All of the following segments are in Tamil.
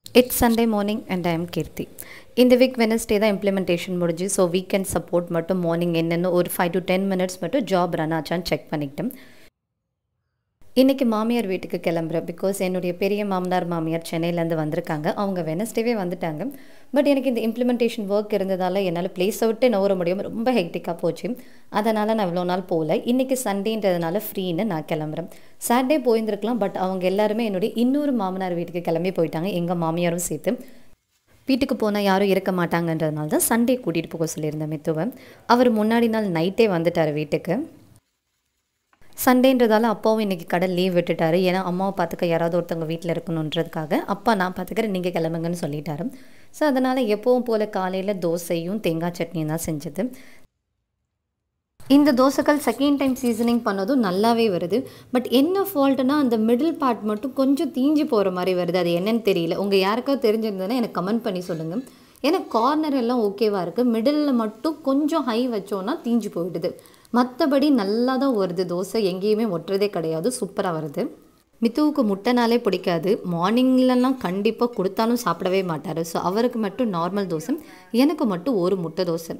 it's Sunday morning and I am Keerthi இந்த வீக் வெனஸ்டே தான் இம்ப்ளிமெண்டேஷன் முடிஞ்சு ஸோ வீக்கெண்ட் சப்போர்ட் மட்டும் மார்னிங் என்னென்னு ஒரு ஃபைவ் டு டென் மினிட்ஸ் மட்டும் ஜாப் ரன் ஆச்சான்னு செக் பண்ணிக்கிட்டேன் இன்றைக்கி மாமியார் வீட்டுக்கு கிளம்புறேன் பிகாஸ் என்னுடைய பெரிய மாமனார் மாமியார் சென்னையிலேருந்து வந்திருக்காங்க அவங்க வெனஸ்டேவே வந்துட்டாங்க பட் எனக்கு இந்த இம்ப்ளிமெண்டேஷன் ஒர்க் இருந்ததால் என்னால் பிளேஸை விட்டு நவர முடியாமல் ரொம்ப ஹெக்டிக்காக போச்சு அதனால் நான் இவ்வளோ நாள் போகல இன்றைக்கி சண்டேன்றதுனால ஃப்ரீன்னு நான் கிளம்புறேன் சாட்டர்டே போயிருந்துருக்கலாம் பட் அவங்க எல்லாருமே என்னுடைய இன்னொரு மாமனார் வீட்டுக்கு கிளம்பி போயிட்டாங்க எங்கள் மாமியாரும் சேர்த்து வீட்டுக்கு போனால் யாரும் இருக்க மாட்டாங்கன்றதுனால தான் சண்டே கூட்டிகிட்டு போக சொல்லியிருந்தேன் மித்துவை அவர் முன்னாடி நாள் நைட்டே வந்துட்டார் வீட்டுக்கு சண்டேன்றதால அப்பாவும் இன்றைக்கி கடை லீவ் விட்டுட்டாரு ஏன்னா அம்மாவை பார்த்துக்க யாராவது ஒருத்தவங்க வீட்டில் இருக்கணுன்றதுக்காக அப்பா நான் பார்த்துக்கிறேன் நீங்கள் கிளம்புங்கன்னு சொல்லிட்டாரு ஸோ அதனால் எப்போவும் போல் காலையில் தோசையும் தேங்காய் சட்னியும் தான் செஞ்சது இந்த தோசைகள் செகண்ட் டைம் சீசனிங் பண்ணதும் நல்லாவே வருது பட் என்ன ஃபால்ட்டுனா அந்த மிடில் பார்ட் மட்டும் கொஞ்சம் தீஞ்சு போகிற மாதிரி வருது அது என்னன்னு தெரியல உங்கள் யாருக்காவது தெரிஞ்சிருந்ததுன்னா எனக்கு கமெண்ட் பண்ணி சொல்லுங்கள் ஏன்னா கார்னர் எல்லாம் ஓகேவாக இருக்குது மிடிலில் மட்டும் கொஞ்சம் ஹை வச்சோன்னா தீஞ்சு போயிடுது மற்றபடி நல்லா தான் வருது தோசை எங்கேயுமே ஒட்டுறதே கிடையாது சூப்பராக வருது மித்துவுக்கு முட்டைனாலே பிடிக்காது மார்னிங்லலாம் கண்டிப்பாக கொடுத்தாலும் சாப்பிடவே மாட்டார் ஸோ அவருக்கு மட்டும் நார்மல் தோசை எனக்கு மட்டும் ஒரு முட்டை தோசை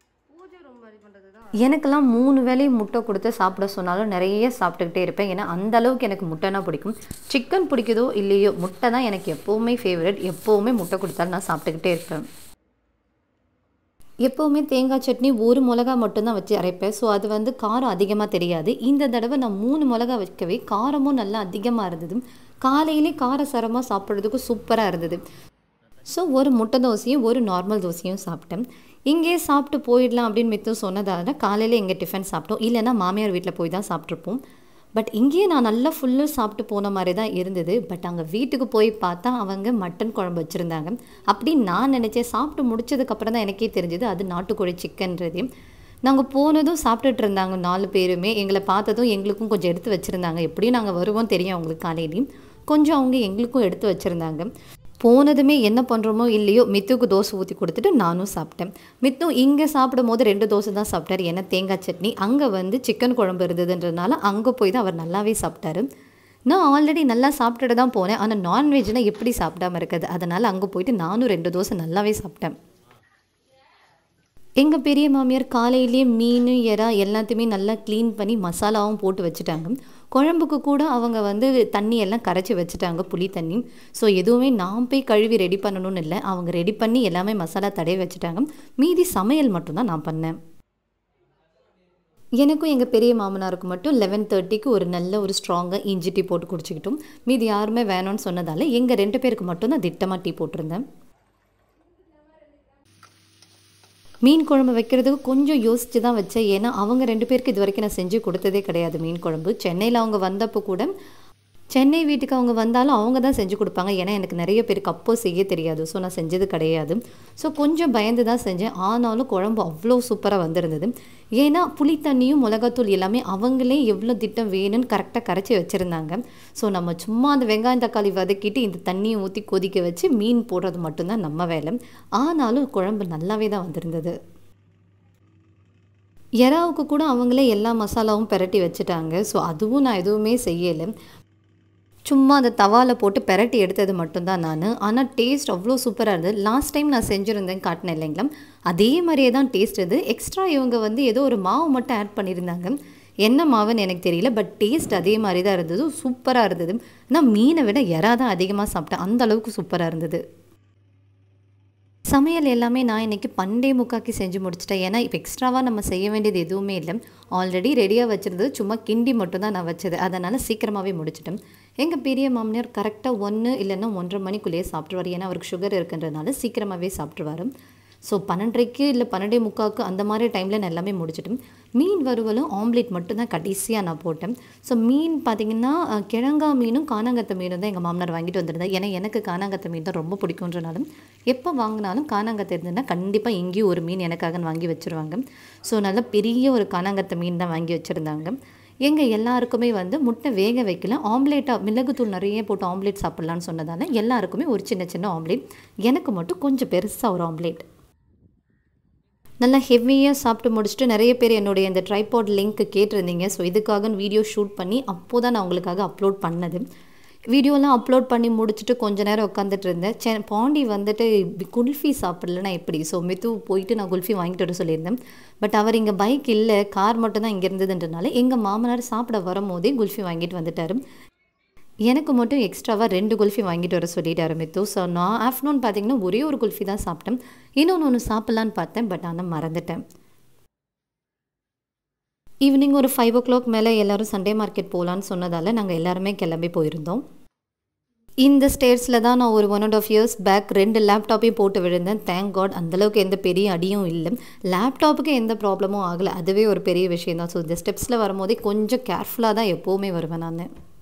எனக்கெல்லாம் மூணு வேலையும் முட்டை கொடுத்து சாப்பிட சொன்னாலும் நிறைய சாப்பிட்டுக்கிட்டே இருப்பேன் ஏன்னா அந்த அளவுக்கு எனக்கு முட்டைனா பிடிக்கும் சிக்கன் பிடிக்குதோ இல்லையோ முட்டை தான் எனக்கு எப்போவுமே ஃபேவரட் எப்போவுமே முட்டை கொடுத்தாலும் நான் சாப்பிட்டுக்கிட்டே இருப்பேன் எப்போவுமே தேங்காய் சட்னி ஒரு மிளகா மட்டும்தான் வச்சு அரைப்பேன் ஸோ அது வந்து காரம் அதிகமாக தெரியாது இந்த தடவை நான் மூணு மிளகா வைக்கவே காரமும் நல்லா அதிகமாக இருந்தது காலையிலே காரசாரமாக சாப்பிட்றதுக்கு சூப்பராக இருந்தது ஸோ ஒரு முட்டை தோசையும் ஒரு நார்மல் தோசையும் சாப்பிட்டேன் இங்கேயே சாப்பிட்டு போயிடலாம் அப்படின்னு மித்து சொன்னதால காலையில் எங்கள் டிஃபன் சாப்பிட்டோம் இல்லைன்னா மாமியார் வீட்டில் போய் தான் சாப்பிட்ருப்போம் பட் இங்கேயே நான் நல்லா ஃபுல்லாக சாப்பிட்டு போன மாதிரி தான் இருந்தது பட் அங்கே வீட்டுக்கு போய் பார்த்தா அவங்க மட்டன் குழம்பு வச்சுருந்தாங்க அப்படின்னு நான் நினச்சேன் சாப்பிட்டு முடிச்சதுக்கப்புறம் தான் எனக்கே தெரிஞ்சது அது நாட்டுக்கோழி சிக்கன்றது நாங்கள் போனதும் சாப்பிட்டுட்டு இருந்தாங்க நாலு பேருமே எங்களை பார்த்ததும் எங்களுக்கும் கொஞ்சம் எடுத்து வச்சுருந்தாங்க எப்படியும் நாங்கள் வருவோம் தெரியும் அவங்களுக்கு காலையிலையும் கொஞ்சம் அவங்க எங்களுக்கும் எடுத்து வச்சுருந்தாங்க போனதுமே என்ன பண்ணுறோமோ இல்லையோ மித்துக்கு தோசை ஊற்றி கொடுத்துட்டு நானும் சாப்பிட்டேன் மித்தும் இங்கே சாப்பிடும் போது ரெண்டு தோசை தான் சாப்பிட்டாரு ஏன்னா தேங்காய் சட்னி அங்கே வந்து சிக்கன் குழம்பு இருந்ததுன்றதுனால அங்கே போய் தான் அவர் நல்லாவே சாப்பிட்டாரு நான் ஆல்ரெடி நல்லா சாப்பிட்டுட்டு தான் போனேன் ஆனால் நான்வெஜ்னால் எப்படி சாப்பிடாம இருக்குது அதனால் அங்கே போயிட்டு நானும் ரெண்டு தோசை நல்லாவே சாப்பிட்டேன் எங்கள் பெரிய மாமியார் காலையிலேயே மீன் எறா எல்லாத்தையுமே நல்லா க்ளீன் பண்ணி மசாலாவும் போட்டு வச்சுட்டாங்க குழம்புக்கு கூட அவங்க வந்து தண்ணி எல்லாம் கரைச்சி வச்சுட்டாங்க புளி தண்ணி ஸோ எதுவுமே நான் போய் கழுவி ரெடி பண்ணணும்னு இல்லை அவங்க ரெடி பண்ணி எல்லாமே மசாலா தடவி வச்சுட்டாங்க மீதி சமையல் மட்டும்தான் நான் பண்ணேன் எனக்கும் எங்கள் பெரிய மாமனாருக்கு மட்டும் லெவன் தேர்ட்டிக்கு ஒரு நல்ல ஒரு ஸ்ட்ராங்காக இஞ்சி டீ போட்டு குடிச்சிக்கிட்டோம் மீதி யாருமே வேணும்னு சொன்னதால் எங்கள் ரெண்டு பேருக்கு மட்டும்தான் திட்டமாக டீ போட்டிருந்தேன் மீன் குழம்பு வைக்கிறதுக்கு கொஞ்சம் யோசித்து தான் வச்சேன் ஏன்னா அவங்க ரெண்டு பேருக்கு இது வரைக்கும் நான் செஞ்சு கொடுத்ததே கிடையாது மீன் குழம்பு சென்னையில் அவங்க வந்தப்போ கூட சென்னை வீட்டுக்கு அவங்க வந்தாலும் அவங்க தான் செஞ்சு கொடுப்பாங்க ஏன்னா எனக்கு நிறைய பேருக்கு அப்போ செய்ய தெரியாது ஸோ நான் செஞ்சது கிடையாது ஸோ கொஞ்சம் பயந்து தான் செஞ்சேன் ஆனாலும் குழம்பு அவ்வளோ சூப்பராக வந்திருந்தது ஏன்னா புளி தண்ணியும் மிளகாத்தூள் எல்லாமே அவங்களே எவ்வளோ திட்டம் வேணும்னு கரெக்டாக கரைச்சி வச்சுருந்தாங்க ஸோ நம்ம சும்மா அந்த வெங்காயம் தக்காளி வதக்கிட்டு இந்த தண்ணியை ஊற்றி கொதிக்க வச்சு மீன் போடுறது மட்டும்தான் நம்ம வேலை ஆனாலும் குழம்பு நல்லாவே தான் வந்திருந்தது எறாவுக்கு கூட அவங்களே எல்லா மசாலாவும் பெரட்டி வச்சுட்டாங்க ஸோ அதுவும் நான் எதுவுமே செய்யலை சும்மா அந்த தவாவில் போட்டு பெரட்டி எடுத்தது மட்டும்தான் நான் ஆனால் டேஸ்ட் அவ்வளோ சூப்பராக இருந்தது லாஸ்ட் டைம் நான் செஞ்சுருந்தேன் காட்டினேன் இல்லைங்களா அதே மாதிரியே தான் டேஸ்ட் இது எக்ஸ்ட்ரா இவங்க வந்து ஏதோ ஒரு மாவு மட்டும் ஆட் பண்ணியிருந்தாங்க என்ன மாவுன்னு எனக்கு தெரியல பட் டேஸ்ட் அதே மாதிரி தான் இருந்தது சூப்பராக இருந்தது நான் மீனை விட எறா தான் அதிகமாக சாப்பிட்டேன் அந்த அளவுக்கு சூப்பராக இருந்தது சமையல் எல்லாமே நான் இன்றைக்கி பண்டே முக்காக்கி செஞ்சு முடிச்சிட்டேன் ஏன்னா இப்போ எக்ஸ்ட்ராவாக நம்ம செய்ய வேண்டியது எதுவுமே இல்லை ஆல்ரெடி ரெடியாக வச்சுருந்தது சும்மா கிண்டி மட்டும் தான் நான் வச்சது அதனால் சீக்கிரமாகவே முடிச்சிட்டேன் எங்கள் பெரிய மாமனார் கரெக்டாக ஒன்று இல்லைன்னா ஒன்றரை மணிக்குள்ளேயே சாப்பிட்ருவார் ஏன்னா அவருக்கு சுகர் இருக்குன்றதுனால சீக்கிரமாகவே சாப்பிட்ருவார் ஸோ பன்னெண்டரைக்கு இல்லை பன்னெண்டே முக்காவுக்கு அந்த மாதிரி டைமில் நான் எல்லாமே முடிச்சிட்டேன் மீன் வறுவலும் ஆம்லேட் மட்டும்தான் கடைசியாக நான் போட்டேன் ஸோ மீன் பார்த்திங்கன்னா கிழங்கா மீனும் கானாங்கத்த மீனும் தான் எங்கள் மாமனார் வாங்கிட்டு வந்திருந்தேன் ஏன்னா எனக்கு கானாங்கத்த மீன் தான் ரொம்ப பிடிக்குன்றனாலும் எப்போ வாங்கினாலும் கானாங்கத்தை இருந்ததுன்னா கண்டிப்பாக எங்கேயும் ஒரு மீன் எனக்காக வாங்கி வச்சுருவாங்க ஸோ நல்ல பெரிய ஒரு கானாங்கத்த மீன் தான் வாங்கி வச்சுருந்தாங்க எங்கள் எல்லாருக்குமே வந்து முட்டை வேக வைக்கல ஆம்லேட்டாக மிளகுத்தூள் நிறைய போட்டு ஆம்லேட் சாப்பிட்லான்னு சொன்னதால எல்லாருக்குமே ஒரு சின்ன சின்ன ஆம்லேட் எனக்கு மட்டும் கொஞ்சம் பெருசாக ஒரு ஆம்லேட் நல்லா ஹெவியாக சாப்பிட்டு முடிச்சுட்டு நிறைய பேர் என்னுடைய இந்த ட்ரைபாட் லிங்க் கேட்டிருந்தீங்க ஸோ இதுக்காக வீடியோ ஷூட் பண்ணி அப்போ தான் நான் உங்களுக்காக அப்லோட் பண்ணது வீடியோலாம் அப்லோட் பண்ணி முடிச்சுட்டு கொஞ்ச நேரம் உட்காந்துட்டு இருந்தேன் செ பாண்டி வந்துட்டு குல்ஃபி சாப்பிடலன்னா எப்படி ஸோ மித்து போயிட்டு நான் குல்ஃபி வாங்கிட்டு வர சொல்லியிருந்தேன் பட் அவர் இங்கே பைக் இல்லை கார் மட்டும் தான் இங்கே இருந்ததுன்றனால எங்கள் மாமனார் சாப்பிட வரும்போதே குல்ஃபி வாங்கிட்டு வந்துட்டார் எனக்கு மட்டும் எக்ஸ்ட்ராவாக ரெண்டு குல்ஃபி வாங்கிட்டு வர சொல்லிட்டாரு மித்து ஸோ நான் ஆஃப்டர்நூன் பார்த்தீங்கன்னா ஒரே ஒரு குல்ஃபி தான் சாப்பிட்டேன் இன்னொன்று ஒன்று சாப்பிட்லான்னு பார்த்தேன் பட் ஆனால் மறந்துட்டேன் ஈவினிங் ஒரு ஃபைவ் ஓ கிளாக் மேலே எல்லோரும் சண்டே மார்க்கெட் போகலான்னு சொன்னதால் நாங்கள் எல்லாருமே கிளம்பி போயிருந்தோம் இந்த ஸ்டேட்ஸில் தான் நான் ஒரு one and half years back ரெண்டு லேப்டாப்பையும் போட்டு விழுந்தேன் தேங்க் காட் அந்தளவுக்கு எந்த பெரிய அடியும் இல்லை லேப்டாப்புக்கு எந்த ப்ராப்ளமும் ஆகலை அதுவே ஒரு பெரிய விஷயம் தான் ஸோ இந்த ஸ்டெப்ஸில் வரும்போதே கொஞ்சம் கேர்ஃபுல்லாக தான் எப்போவுமே வருவேன் நான்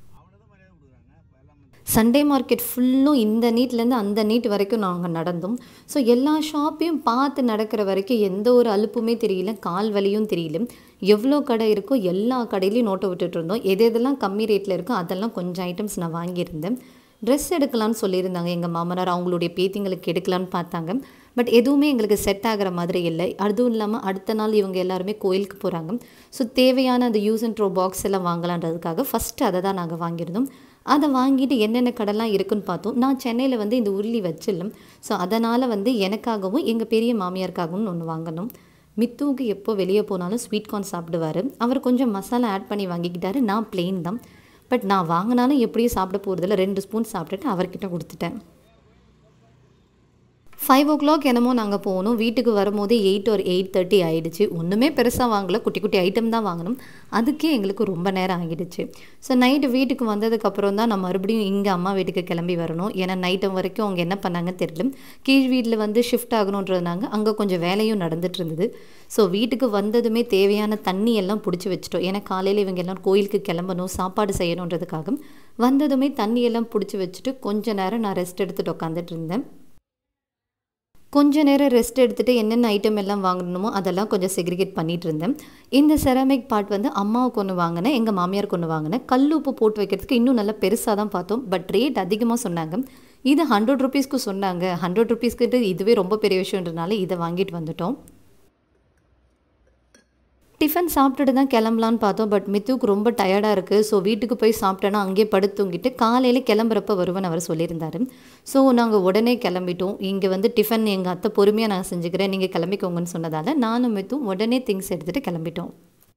சண்டே மார்க்கெட் ஃபுல்லும் இந்த நீட்லேருந்து அந்த நீட் வரைக்கும் நாங்கள் நடந்தோம் ஸோ எல்லா ஷாப்பையும் பார்த்து நடக்கிற வரைக்கும் எந்த ஒரு அலுப்புமே தெரியல கால் வலியும் தெரியல எவ்வளோ கடை இருக்கோ எல்லா கடையிலையும் நோட்டை விட்டுட்டு இருந்தோம் எது எதெல்லாம் கம்மி ரேட்டில் இருக்கோ அதெல்லாம் கொஞ்சம் ஐட்டம்ஸ் நான் வாங்கியிருந்தேன் ட்ரெஸ் எடுக்கலான்னு சொல்லியிருந்தாங்க எங்கள் மாமனார் அவங்களுடைய பேத்திங்களுக்கு எடுக்கலான்னு பார்த்தாங்க பட் எதுவுமே எங்களுக்கு செட் ஆகிற மாதிரி இல்லை அதுவும் இல்லாமல் அடுத்த நாள் இவங்க எல்லாருமே கோயிலுக்கு போகிறாங்க ஸோ தேவையான அந்த யூஸ் அண்ட் ட்ரோ பாக்ஸ் எல்லாம் வாங்கலான்றதுக்காக ஃபஸ்ட்டு அதை தான் நாங்கள் வாங்கியிருந்தோம் அதை வாங்கிட்டு என்னென்ன கடைலாம் இருக்குன்னு பார்த்தோம் நான் சென்னையில் வந்து இந்த உருளி வச்சிடலாம் ஸோ அதனால் வந்து எனக்காகவும் எங்கள் பெரிய மாமியாருக்காகவும் ஒன்று வாங்கணும் மித்துவுக்கு எப்போ வெளியே போனாலும் ஸ்வீட் கார்ன் சாப்பிடுவார் அவர் கொஞ்சம் மசாலா ஆட் பண்ணி வாங்கிக்கிட்டாரு நான் பிளெயின் தான் பட் நான் வாங்கினாலும் எப்படியும் சாப்பிட போகிறதில்ல ரெண்டு ஸ்பூன் சாப்பிட்டுட்டு அவர்கிட்ட கொடுத்துட்டேன் ஃபைவ் ஓ கிளாக் என்னமோ நாங்கள் போனோம் வீட்டுக்கு வரும்போதே எயிட் ஒரு எயிட் தேர்ட்டி ஆகிடுச்சு ஒன்றுமே பெருசாக வாங்கல குட்டி குட்டி ஐட்டம் தான் வாங்கணும் அதுக்கே எங்களுக்கு ரொம்ப நேரம் ஆகிடுச்சு ஸோ நைட்டு வீட்டுக்கு வந்ததுக்கப்புறம் தான் நான் மறுபடியும் இங்கே அம்மா வீட்டுக்கு கிளம்பி வரணும் ஏன்னா நைட்டம் வரைக்கும் அவங்க என்ன பண்ணாங்கன்னு தெரியல கீழ் வீட்டில் வந்து ஷிஃப்ட் ஆகணுன்றதுனாங்க அங்கே கொஞ்சம் வேலையும் நடந்துட்டு இருந்தது ஸோ வீட்டுக்கு வந்ததுமே தேவையான தண்ணி எல்லாம் பிடிச்சி வச்சிட்டோம் ஏன்னா காலையில் இவங்க எல்லாம் கோயிலுக்கு கிளம்பணும் சாப்பாடு செய்யணுன்றதுக்காக வந்ததுமே தண்ணி எல்லாம் பிடிச்சி வச்சுட்டு கொஞ்ச நேரம் நான் ரெஸ்ட் எடுத்துகிட்டு உட்காந்துட்டு இருந்தேன் கொஞ்ச நேரம் ரெஸ்ட் எடுத்துகிட்டு என்னென்ன ஐட்டம் எல்லாம் வாங்கணுமோ அதெல்லாம் கொஞ்சம் செக்ரிகேட் பண்ணிகிட்டு இருந்தேன் இந்த செராமிக் பார்ட் வந்து அம்மாவுக்கு ஒன்று வாங்கினேன் எங்கள் மாமியாருக்கு ஒன்று வாங்கினேன் கல் உப்பு போட்டு வைக்கிறதுக்கு இன்னும் நல்லா பெருசாக தான் பார்த்தோம் பட் ரேட் அதிகமாக சொன்னாங்க இது ஹண்ட்ரட் ருபீஸ்க்கு சொன்னாங்க ஹண்ட்ரட் ருபீஸ்க்கு இதுவே ரொம்ப பெரிய விஷயன்றனால இதை வாங்கிட்டு வந்துட்டோம் டிஃபன் சாப்பிட்டுட்டு தான் கிளம்பலான்னு பார்த்தோம் பட் மித்துக்கு ரொம்ப டயர்டாக இருக்குது ஸோ வீட்டுக்கு போய் சாப்பிட்டேன்னா அங்கேயே படுத்து தூங்கிட்டு காலையில் கிளம்புறப்ப வருவேன் அவர் சொல்லியிருந்தாரு ஸோ நாங்கள் உடனே கிளம்பிட்டோம் இங்கே வந்து டிஃபன் எங்கள் அத்தை பொறுமையாக நான் செஞ்சுக்கிறேன் நீங்கள் கிளம்பிக்கோங்கன்னு சொன்னதால் நானும் மித்தும் உடனே திங்ஸ் எடுத்துகிட்டு கிளம்பிட்டோம்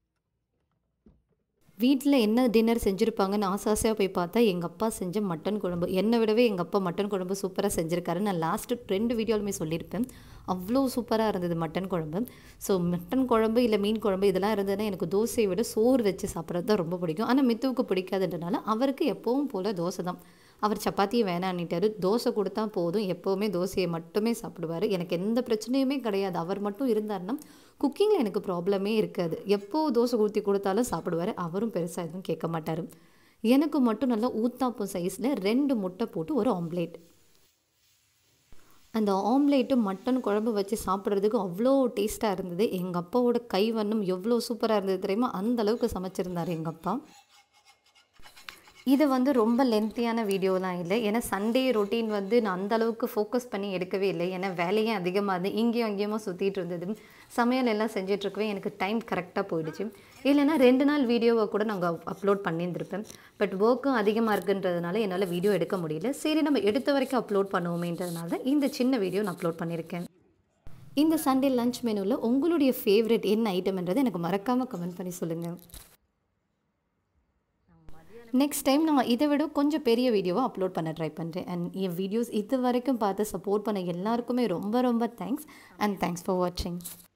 வீட்டில் என்ன டின்னர் செஞ்சுருப்பாங்கன்னு ஆசை ஆசையாக போய் பார்த்தா எங்கள் அப்பா செஞ்ச மட்டன் குழம்பு என்னை விடவே எங்கள் அப்பா மட்டன் குழம்பு சூப்பராக செஞ்சுருக்காரு நான் லாஸ்ட்டு ரெண்டு வீடியோலுமே சொல்லியிருப்பேன் அவ்வளோ சூப்பராக இருந்தது மட்டன் குழம்பு ஸோ மட்டன் குழம்பு இல்லை மீன் குழம்பு இதெல்லாம் இருந்ததுன்னா எனக்கு தோசையை விட சோறு வச்சு சாப்பிட்றது தான் ரொம்ப பிடிக்கும் ஆனால் மித்துவுக்கு பிடிக்காதுன்றனால அவருக்கு எப்பவும் போல் தோசை தான் அவர் சப்பாத்தியை வேணான்னிட்டாரு தோசை கொடுத்தா போதும் எப்போவுமே தோசையை மட்டுமே சாப்பிடுவார் எனக்கு எந்த பிரச்சனையுமே கிடையாது அவர் மட்டும் இருந்தாருன்னா குக்கிங்கில் எனக்கு ப்ராப்ளமே இருக்காது எப்போ தோசை ஊற்றி கொடுத்தாலும் சாப்பிடுவார் அவரும் பெருசாக எதுவும் கேட்க மாட்டார் எனக்கு மட்டும் நல்லா ஊத்தாப்பம் சைஸில் ரெண்டு முட்டை போட்டு ஒரு ஆம்லேட் அந்த ஆம்லேட்டும் மட்டன் குழம்பு வச்சு சாப்பிட்றதுக்கு அவ்வளோ டேஸ்ட்டாக இருந்தது எங்கள் அப்பாவோட கை வண்ணம் எவ்வளோ சூப்பராக இருந்தது தெரியுமா அந்த அளவுக்கு சமைச்சிருந்தார் எங்கள் அப்பா இது வந்து ரொம்ப லென்த்தியான வீடியோலாம் இல்லை ஏன்னா சண்டே ரொட்டீன் வந்து நான் அந்த அளவுக்கு ஃபோக்கஸ் பண்ணி எடுக்கவே இல்லை ஏன்னா வேலையே அதிகமாக இருந்து இங்கேயும் அங்கேயுமா சுற்றிட்டு இருந்தது சமையல் எல்லாம் செஞ்சிட்ருக்கவே எனக்கு டைம் கரெக்டாக போயிடுச்சு இல்லைன்னா ரெண்டு நாள் வீடியோவை கூட நாங்கள் அப்லோட் பண்ணியிருந்திருப்பேன் பட் ஒர்க்கும் அதிகமாக இருக்குன்றதுனால என்னால் வீடியோ எடுக்க முடியல சரி நம்ம எடுத்த வரைக்கும் அப்லோட் பண்ணுவோமேன்றதுனால தான் இந்த சின்ன வீடியோ நான் அப்லோட் பண்ணியிருக்கேன் இந்த சண்டே லஞ்ச் மெனுவில் உங்களுடைய ஃபேவரட் என்ன ஐட்டம்ன்றது எனக்கு மறக்காமல் கமெண்ட் பண்ணி சொல்லுங்கள் நெக்ஸ்ட் டைம் நான் இதை விட கொஞ்சம் பெரிய வீடியோவை அப்லோட் பண்ண ட்ரை பண்ணுறேன் அண்ட் என் வீடியோஸ் இது வரைக்கும் பார்த்து சப்போர்ட் பண்ண எல்லாருக்குமே ரொம்ப ரொம்ப தேங்க்ஸ் அண்ட் தேங்க்ஸ் ஃபார் வாட்சிங்